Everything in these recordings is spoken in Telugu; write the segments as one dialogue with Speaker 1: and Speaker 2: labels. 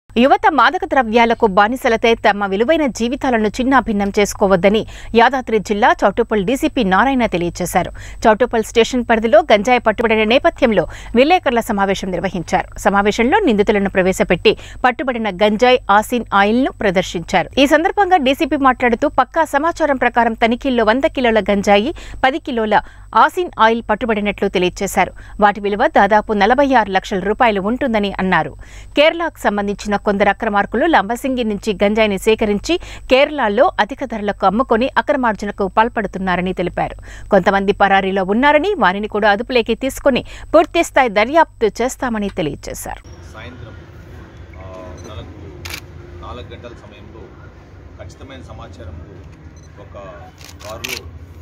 Speaker 1: యువత మాదక ద్రవ్యాలకు బానిసలతే తమ విలువైన జీవితాలను చిన్నాభిన్నం చేసుకోవద్దని యాదాద్రి జిల్లా చౌటుప్పల్ డీసీపీ నారాయణ తెలియజేశారు చౌటుప్పల్ స్టేషన్ పరిధిలో గంజాయి పట్టుబడిన నేపథ్యంలో విలేకరుల సమావేశం నిర్వహించారు సమావేశంలో నిందితులను ప్రవేశపెట్టి పట్టుబడిన గంజాయి ఆసిన్ ఆయిల్ ను ప్రదర్శించారు ఈ సందర్భంగా డీసీపీ మాట్లాడుతూ పక్కా సమాచారం ప్రకారం తనిఖీల్లో వంద కిలోల గంజాయి పది కిలోల ఆసిన్ ఆయిల్ పట్టుబడినట్లు తెలియజేశారు వాటి విలువ దాదాపు నలభై ఆరు లక్షల రూపాయలు ఉంటుందని అన్నారు కేరళకు సంబంధించిన కొందరు అక్రమార్కులు లంబసింగి నుంచి గంజాయిని సేకరించి కేరళలో అధిక ధరలకు అమ్ముకొని అక్రమార్జనకు పాల్పడుతున్నారని తెలిపారు కొంతమంది పరారీలో ఉన్నారని వారిని కూడా అదుపులోకి తీసుకుని పూర్తిస్థాయి దర్యాప్తు చేస్తామని తెలియజేశారు
Speaker 2: సాయంత్రం ఆ, నాలుగు నాలుగు గంటల సమయంలో ఖచ్చితమైన సమాచారంతో ఒక కారులో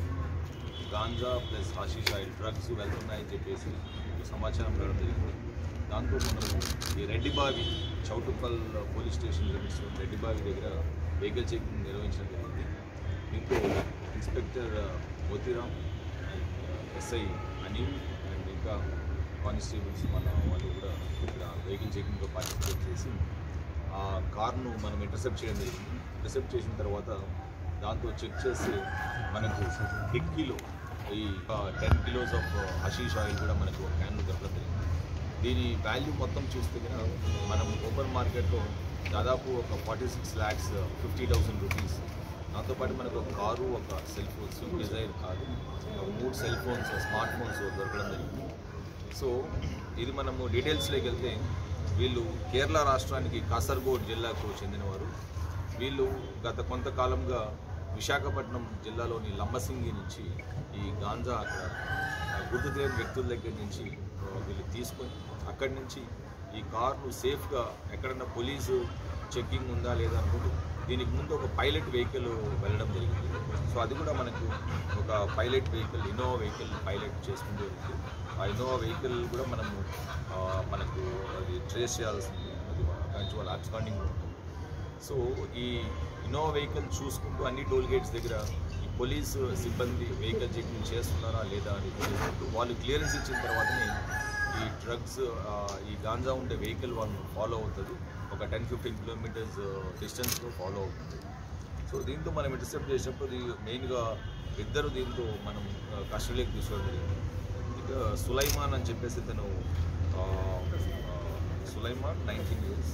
Speaker 2: ganja plus hashish oil drugs వెళ్తున్నాయని చెప్పేసి ఒక సమాచారం రావడం జరిగింది దాంతో మనము ఈ Reddibavi Choutuppal police station limits Reddibavi దగ్గర వెహికల్ చెకింగ్ నిర్వహించడం జరిగింది దీంతో inspector Motiram and SI Anil and ఇంకా కానిస్టేబుల్స్ మన వాళ్ళు కూడా ఇక్కడ వెహికల్ చెకింగ్లో పార్టిసిపేట్ చేసి ఆ కార్ను మనం ఇంటర్సెప్ట్ చేయడం జరిగింది ఇంటర్సెప్ట్ చేసిన తర్వాత దాంతో చెక్ చేసి మనకు డిక్కీలో ఈ ten kilos of hashish oil కూడా మనకు ఒక క్యాన్లు దొరకడం జరిగింది దీని వాల్యూ మొత్తం చూస్తే కనుక మనం ఓపెన్ మార్కెట్లో దాదాపు ఒక forty six lakhs fifty thousand rupees దాంతోపాటు మనకు ఒక కారు ఒక cell phone Swift Dzire car ఒక మూడు సెల్ ఫోన్స్ స్మార్ట్ ఫోన్స్ దొరకడం జరిగింది సో ఇది మనము డీటెయిల్స్లోకి వెళ్తే వీళ్ళు కేరళ రాష్ట్రానికి కాసర్గోడ్ జిల్లాకు చెందినవారు వీళ్ళు గత కొంతకాలంగా విశాఖపట్నం జిల్లాలోని లంబసింగి నుంచి ఈ గాంజా అక్కడ ఆ, గుర్తు తెలియని వ్యక్తుల దగ్గర నుంచి ఆ, వీళ్ళు తీసుకొని అక్కడి నుంచి ఈ కార్ను సేఫ్గా ఎక్కడన్నా పోలీసు చెక్కింగ్ ఉందా లేదా అనుకుంటూ దీనికి ముందు ఒక పైలట్ వెహికల్ వెళ్ళడం జరిగింది సో అది కూడా మనకు ఒక pilot vehicle Innova vehicle pilot చేసుకుంటూ ఉంది ఆ ఇన్నోవా వెహికల్ కూడా మనము ఆ, మనకు అది ట్రేస్ చేయాల్సింది అది కంచి వాళ్ళ అబ్స్కాండింగ్ ఉంటుంది సో ఈ ఇన్నోవా వెహికల్ చూసుకుంటూ అన్ని టోల్ గేట్స్ దగ్గర ఈ పోలీసు సిబ్బంది వెహికల్ చెకింగ్ చేస్తున్నారా లేదా అని తెలుసుకుంటూ వాళ్ళు క్లియరెన్స్ ఇచ్చిన తర్వాతనే ఈ డ్రగ్స్ ఈ గాంజా ఉండే వెహికల్ వాళ్ళు ఫాలో అవుతుంది ఒక టెన్ ఫిఫ్టీన్ కిలోమీటర్స్ డిస్టెన్స్లో ఫాలో అవుతుంది సో దీంతో మనం ఇంటర్సెప్ట్ చేసినప్పుడు ఇది మెయిన్గా ఇద్దరు దీంతో మనం కస్టడీలోకి తీసుకోవడం జరిగింది ఇక సులైమాన్ అని చెప్పేసి ఇతను ఆ, ఆ, సులైమాన్ నైన్టీన్ ఇయర్స్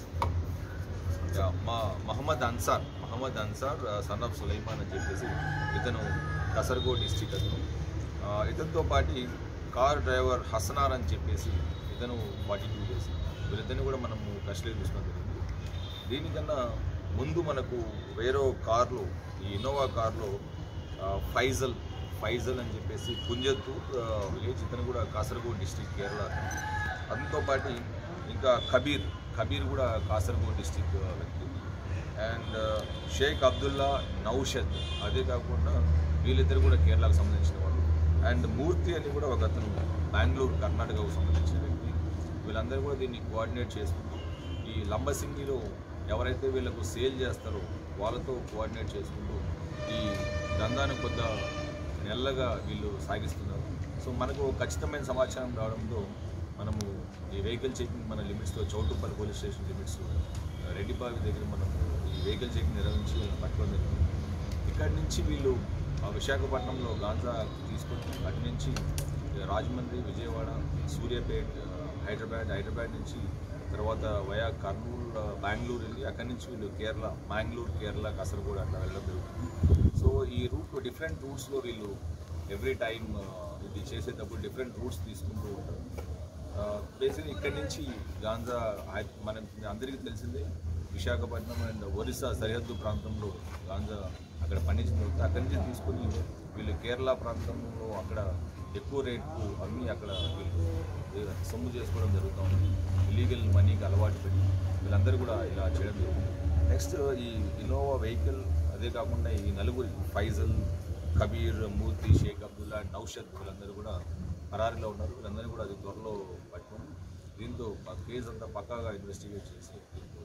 Speaker 2: యా, మా మహమ్మద్ అన్సార్ మహమ్మద్ అన్సార్ సన్ ఆఫ్ సులైమాన్ అని చెప్పేసి ఇతను కసర్గోడ్ డిస్టిక్ అతను ఆ, ఇతనితో పాటు కార్ డ్రైవర్ హసనార్ అని చెప్పేసి ఇతను ఫార్టీ టూ ఇయర్స్ వీళ్ళిద్దరిని కూడా మనము కస్టడీ తీసుకోవడం జరిగింది దీనికన్నా ముందు మనకు వేరే కార్లో ఈ ఇన్నోవా కార్లో ఆ, ఫైజల్ ఫైజల్ అని చెప్పేసి పుంజత్తు విలేజ్ ఇతను కూడా కాసర్గోడ్ డిస్టిక్ కేరళ అతనితో పాటు ఇంకా కబీర్ కబీర్ కూడా కాసర్గోడ్ డిస్టిక్ వ్యక్తి అండ్ షేక్ అబ్దుల్లా నౌషద్ అదే కాకుండా వీళ్ళిద్దరు కూడా కేరళకు సంబంధించిన వాళ్ళు అండ్ మూర్తి అని కూడా ఒక అతను బెంగళూరు కర్ణాటకకు సంబంధించిన వ్యక్తి వీళ్ళందరూ కూడా దీన్ని కోఆర్డినేట్ చేసుకుంటూ ఈ లంబసింగిలో ఎవరైతే వీళ్ళకు సేల్ చేస్తారో వాళ్ళతో కోఆర్డినేట్ చేసుకుంటూ ఈ దందాన్ని కొద్ద నెల్లగా వీళ్ళు సాగిస్తున్నారు సో మనకు ఖచ్చితమైన సమాచారం రావడంతో మనము ఈ వెహికల్ చెకింగ్ మన లిమిట్స్లో Choutuppal police station limits Reddibavi దగ్గర మనం ఈ వెహికల్ చెకింగ్ నిర్వహించి వీళ్ళని పట్టుకోవడం జరిగింది ఇక్కడి నుంచి వీళ్ళు ఆ, విశాఖపట్నంలో గాంజా తీసుకొని అటు నుంచి రాజమండ్రి విజయవాడ సూర్యాపేట్ ఆ, హైదరాబాద్ హైదరాబాద్ నుంచి తర్వాత వయా కర్నూలు ఆ, బెంగళూరు వెళ్ళి అక్కడి నుంచి వీళ్ళు కేరళ మ్యాంగ్లూరు కేరళ కాసర్గోడ్ అట్లా వెళ్ళడం జరుగుతుంది సో ఈ రూట్ డిఫరెంట్ రూట్స్లో వీళ్ళు ఎవ్రీ టైం ఇది చేసేటప్పుడు డిఫరెంట్ రూట్స్ తీసుకుంటూ ఉంటారు బేసిక్గా ఇక్కడి నుంచి గాంజా హై- మనం అందరికీ తెలిసిందే విశాఖపట్నం అండ్ ఒరిస్సా సరిహద్దు ప్రాంతంలో గాంజా అక్కడ పండించిన తర్వాత అక్కడి నుంచి తీసుకొని వీళ్ళు కేరళ ప్రాంతంలో అక్కడ ఎక్కువ రేట్కు అమ్మి అక్కడ వీళ్ళు ఏ- సొమ్ము చేసుకోవడం జరుగుతూ ఉంది ఇలీగల్ మనీకి అలవాటు పడి వీళ్ళందరూ కూడా ఇలా చేయడం జరుగుతుంది నెక్స్ట్ ఈ ఇన్నోవా వెహికల్ అదే కాకుండా ఈ నలుగురు ఫైజల్ కబీర్ మూర్తి షేక్ అబ్దుల్లా నౌషద్ వీళ్ళందరూ కూడా పరారీలో ఉన్నారు వీళ్ళందరూ కూడా అది త్వరలో పట్టుకొని దీంతో ఆ కేసు అంతా పక్కాగా ఇన్వెస్టిగేట్ చేసి దీంతో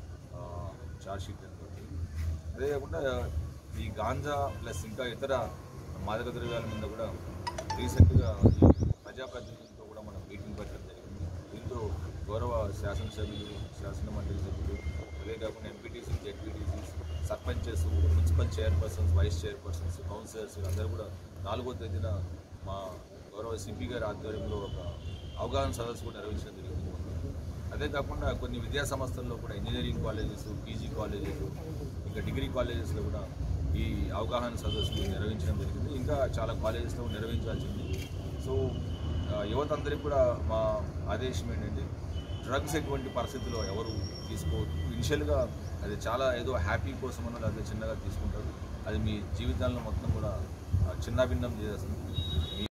Speaker 2: ఛార్జ్ షీట్ అనుకోండి అదే కాకుండా ఈ గాంజా ప్లస్ ఇంకా ఇతర మాదక ద్రవ్యాల మీద కూడా రీసెంట్గా ఈ ప్రజాప్రతినిధులతో కూడా మనం మీటింగ్ పెట్టడం జరిగింది దీంతో గౌరవ శాసనసభ్యులు శాసన మండలి సభ్యులు అంతేకాకుండా MPTC ZPTCs sarpanches municipal chairpersons vice chairpersons councillors అందరూ కూడా నాలుగో తేదీన మా గౌరవ సిపి గారి ఆధ్వర్యంలో ఒక అవగాహన సదస్సు కూడా నిర్వహించడం జరిగింది అదే కాకుండా కొన్ని విద్యా సంస్థల్లో కూడా ఇంజనీరింగ్ కాలేజెస్ పీజీ కాలేజెస్ ఇంకా డిగ్రీ కాలేజెస్లో కూడా ఈ అవగాహన సదస్సులు నిర్వహించడం జరిగింది ఇంకా చాలా కాలేజెస్లో నిర్వహించాల్సింది సో ఆ, యువత అందరికీ కూడా మా ఆదేశం ఏంటంటే డ్రగ్స్ ఎటువంటి పరిస్థితుల్లో ఎవరు తీసుకోవద్దు ఇనిషియల్గా అది చాలా ఏదో హ్యాపీ కోసమనో లేకపోతే చిన్నగా తీసుకుంటారు అది మీ జీవితాలను మొత్తం కూడా ఆ, చిన్నాభిన్నం చేస్తుంది